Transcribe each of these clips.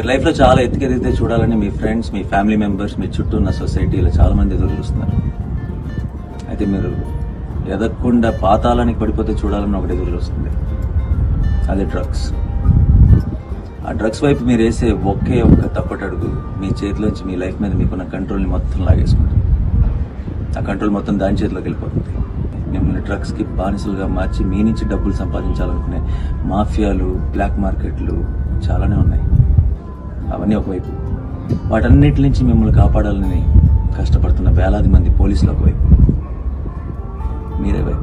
life లో చాలా ఎత్తుకెదిగితే చూడాలని మీ ఫ్రెండ్స్ మీ ఫ్యామిలీ మెంబర్స్ మీ చుట్టూ ఉన్న సొసైటీలో చాలా మంది ఎదురు చూస్తున్నారు అయితే మీరు ఎదగకుండా పాతాళానికి పడిపోతే చూడాలని ఒకటి ఎదురు చూస్తుంది అదే డ్రగ్స్ ఆ డ్రగ్స్ వైపు మీరు వేసే ఒకే ఒక్క తప్పటడుగు మీ చేతిలోంచి మీ లైఫ్ మీద మీకున్న కంట్రోల్ని మొత్తం లాగేసుకుంటుంది ఆ కంట్రోల్ మొత్తం దాని చేతిలోకి వెళ్ళిపోతుంది మిమ్మల్ని డ్రగ్స్ కి బానిసలుగా మార్చి మీ నుంచి డబ్బులు సంపాదించాలనుకునే మాఫియాలు బ్లాక్ మార్కెట్లు చాలానే ఉన్నాయి అవన్నీ ఒకవైపు వాటన్నిటి నుంచి మిమ్మల్ని కాపాడాలని కష్టపడుతున్న వేలాది మంది పోలీసులు ఒకవైపు మీరే వైపు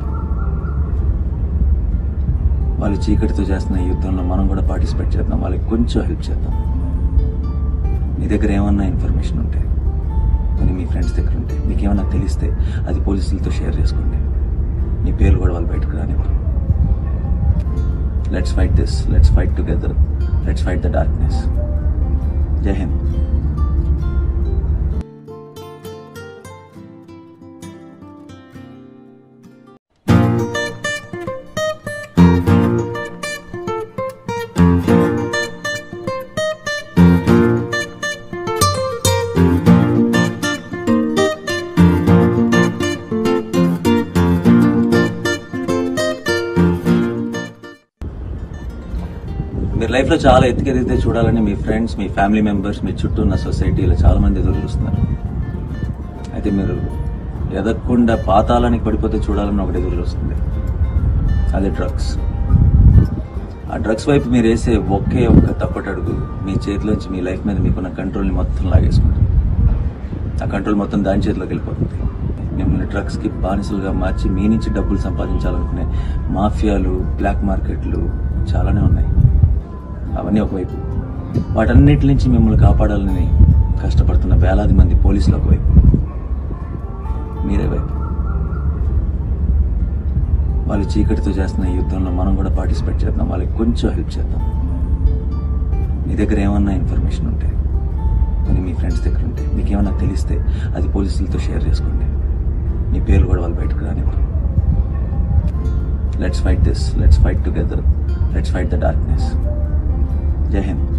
వాళ్ళు చీకటితో చేస్తున్న ఈ యుద్ధంలో మనం కూడా పార్టిసిపేట్ చేద్దాం వాళ్ళకి కొంచెం హెల్ప్ చేద్దాం మీ దగ్గర ఏమన్నా ఇన్ఫర్మేషన్ ఉంటే కొన్ని మీ ఫ్రెండ్స్ దగ్గర ఉంటే మీకు ఏమన్నా తెలిస్తే అది పోలీసులతో షేర్ చేసుకోండి మీ పేర్లు కూడా వాళ్ళు బయటకు రానివ్వరు let's fight this let's fight together let's fight the darkness Jai Hind మీరు లైఫ్ లో చాలా ఎత్తుకెదిగితే చూడాలని మీ ఫ్రెండ్స్ మీ ఫ్యామిలీ మెంబర్స్ మీ చుట్టూ ఉన్న సొసైటీలో చాలా మంది ఎదురు చూస్తున్నారు అయితే మీరు ఎదగకుండా పాతాళానికి పడిపోతే చూడాలని ఒకటి ఎదురు చూస్తుంది అదే డ్రగ్స్ ఆ డ్రగ్స్ వైపు మీరు వేసే ఒకే ఒక్క తప్పటడుగు మీ చేతిలోంచి మీ లైఫ్ మీద మీకున్న కంట్రోల్ని మొత్తం లాగేసుకుంటుంది ఆ కంట్రోల్ మొత్తం దాని చేతిలోకి వెళ్ళిపోతుంది మిమ్మల్ని డ్రగ్స్ కి బానిసలుగా మార్చి మీ నుంచి డబ్బులు సంపాదించాలనుకునే మాఫియాలు బ్లాక్ మార్కెట్లు చాలానే ఉన్నాయి అవన్నీ ఒకవైపు వాటన్నిటి నుంచి మిమ్మల్ని కాపాడాలని కష్టపడుతున్న వేలాది మంది పోలీసులు ఒకవైపు మీరే వైపు వాళ్ళు చీకటితో చేస్తున్న ఈ యుద్ధంలో మనం కూడా పార్టిసిపేట్ చేద్దాం వాళ్ళకి కొంచెం హెల్ప్ చేద్దాం మీ దగ్గర ఏమన్నా ఇన్ఫర్మేషన్ ఉంటే కొన్ని మీ ఫ్రెండ్స్ దగ్గర ఉంటే మీకు ఏమన్నా తెలిస్తే అది పోలీసులతో షేర్ చేసుకోండి మీ పేర్లు కూడా వాళ్ళు బయటకు రానివ్వరు let's fight this let's fight together let's fight the darkness Jai Hind